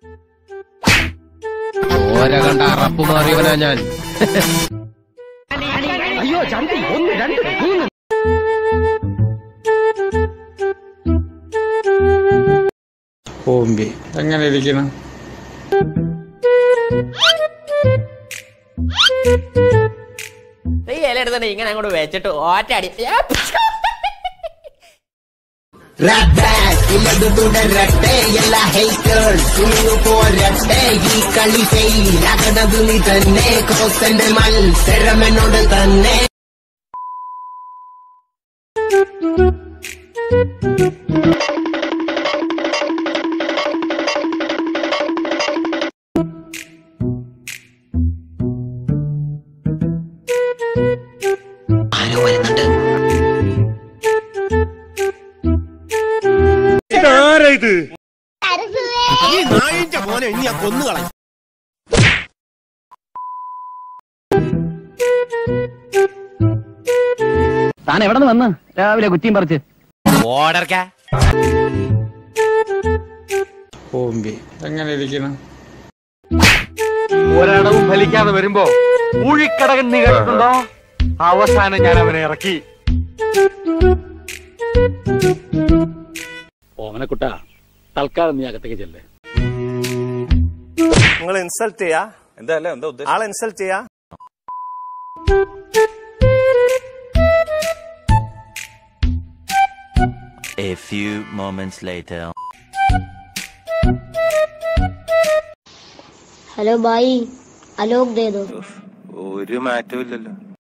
ഓര കണ്ട അറപ്പ് മാറിയവനാ ഞാൻ അയ്യോ ചന്തി ഒന്ന് രണ്ട് മൂന്ന് ഓമ്പി എങ്ങനെ ഇരിക്കണം ഈ ഇല എടുത്തിട്ട് ഇങ്ങനെ അങ്ങോട്ട് വെച്ചിട്ട് ഒറ്റടി Rap back, ഇല്ലതുടെ രട്ടെ എല്ലാ haters കുഞ്ഞു പോരട്ടെ ഈ കളി ഫെയിൽ ആകണത് നീ തന്നെ കോസന്റെ മത്സരം എന്നോട് തന്നെ ആരോ വരുന്നുണ്ട് താൻ എവിടെ നിന്ന് വന്ന് രാവിലെ കുറ്റിയും പറിച്ച് ഓമ്പി എങ്ങനെ ഇരിക്കണം ഒരടവും ഫലിക്കാതെ വരുമ്പോ ഊഴിക്കടകൻ നീ കേട്ടിട്ടുണ്ടോ അവസാനം ഞാൻ അവനെ ഇറക്കി ഓമനക്കുട്ട തൽക്കാലം നീ അകത്തേക്ക് ചെല്ലേ നിങ്ങൾ ഇൻസൾട്ട് ചെയ്യാ എന്താ അല്ല എന്താ ഉദ്ദേശം ആളെ ഇൻസൾട്ട് ചെയ്യാ A few moments later. Hello भाई आलोक दे दो ഒരു മാറ്റവും ഇല്ലല്ലോ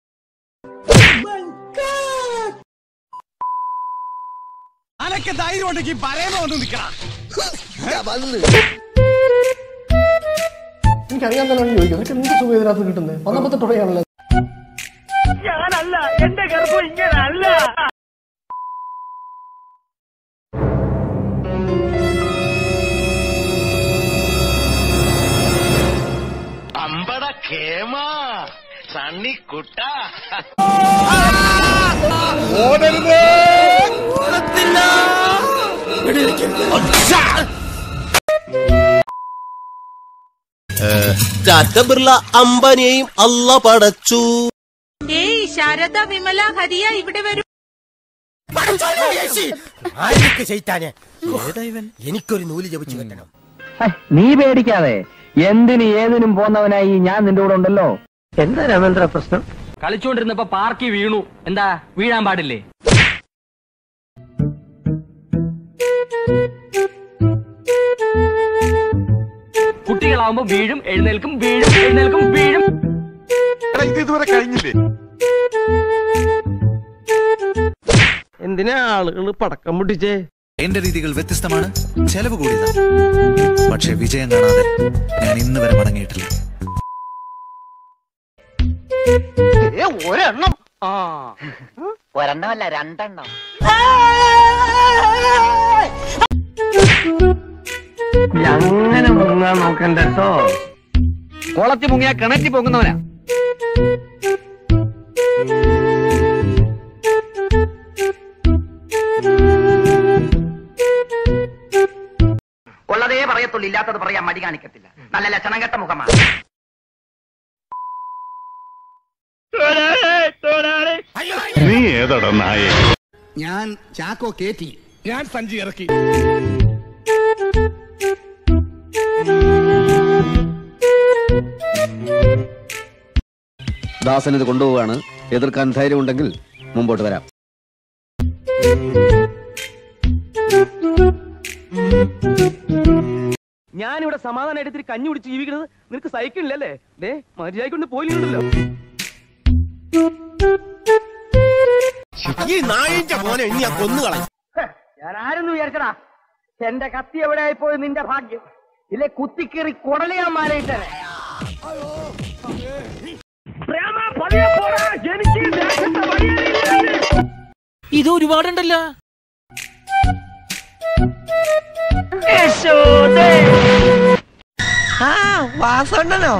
അനക്ക് ധൈര്യം ഉണ്ടെങ്കിൽ പറയുമ്പോ ഒന്ന് നിൽക്കണം എനിക്കറിയാൻ തന്നെ ചോദിക്കും നിനക്ക് എന്ത് സുഖം ഇതിനകത്ത് കിട്ടുന്നത് വന്നപ്പോ തുടങ്ങിയാണല്ലോ ഞാനല്ല എന്റെ ഗർഭം ഇങ്ങനെ അല്ല അമ്പട കേമ സണ്ണിക്കുട്ട ടാറ്റ ബിർള അംബാനിയെയും അല്ല പടച്ചു ഏയ് ശാരദ വിമല ഹരിയ ഇവിടെ വരൂ എനിക്കൊരു നൂല് ജപിച്ചു കെട്ടണം നീ പേടിക്കാതെ എന്തിന് ഏതിനും പോന്നവനായി ഞാൻ നിന്റെ കൂടെ ഉണ്ടല്ലോ എന്താ രമേന്ദ്ര പ്രശ്നം കളിച്ചോണ്ടിരുന്നപ്പോ പാർക്കി വീണു എന്താ വീഴാൻ പാടില്ലേ കുട്ടികളാവുമ്പോ വീഴും എഴുന്നേൽക്കും വീഴും എഴുന്നേൽക്കും വീഴും ഇത് ഇതുവരെ കഴിഞ്ഞില്ലേ എന്തിനാ ആളുകൾ പടക്കം പൊട്ടിച്ചേ എന്റെ രീതികൾ വ്യത്യസ്തമാണ് ചെലവ് കൂടിയതാണ് പക്ഷെ വിജയം കാണാതെ ഞാൻ ഇന്ന് വരെ മടങ്ങിയിട്ടില്ല ഒരെണ്ണം ആ ഒരെണ്ണമല്ല രണ്ടെണ്ണം അങ്ങനെ മുങ്ങാൻ നോക്കണ്ട കേട്ടോ കുളത്തി മുങ്ങിയ കിണറ്റി പൊങ്ങുന്നവനാ ഉള്ളതേ പറയത്തുള്ളൂ ഇല്ലാത്തത് പറയാൻ മടി കാണിക്കത്തില്ല നല്ല ലക്ഷണം കെട്ട മുഖമാണ് നീ ഏതടാ നായേ ഞാൻ ചാക്കോ കേറ്റി ഞാൻ സഞ്ചി ഇറക്കി ദാസൻ ഇത് കൊണ്ടുപോവാണ് എതിർക്കാൻ ധൈര്യമുണ്ടെങ്കിൽ മുമ്പോട്ട് വരാം ഞാനിവിടെ സമാധാനം എടുത്തിട്ട് കഞ്ഞി കുടിച്ച് ജീവിക്കുന്നത് നിനക്ക് സഹിക്കണില്ലല്ലേ ദേ മര്യാദ പോയില്ലല്ലോ ഈ നായിന്റെ മോനെ ഇനി ഞാൻ കൊന്നുകളയും ഞാൻ ആരെന്ന് വിചാരിച്ചടാ എന്റെ കത്തി എവിടെ ആയിപ്പോയി നിന്റെ ഭാഗ്യം ഇല്ലേ കുത്തിക്കേറി കുടലയാൻ മാലയിട്ടേ ഇത് ഒരുപാടുണ്ടല്ലോ ആ വാസണ്ണനോ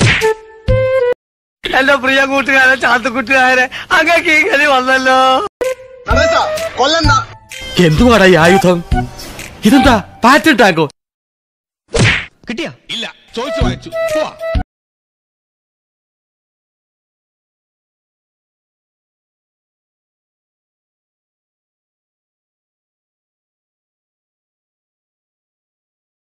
എന്റെ പ്രിയ കൂട്ടുകാരെ ചാത്തുകൂട്ടുകാരെ അങ്ങനെ ഈ കളി വന്നല്ലോ എന്തുവാടാ ഈ ആയുധം ഇതെന്താ പാറ്റൻ ടാങ്കോ കിട്ടിയാ ഇല്ല ചോദിച്ചു വാങ്ങിച്ചു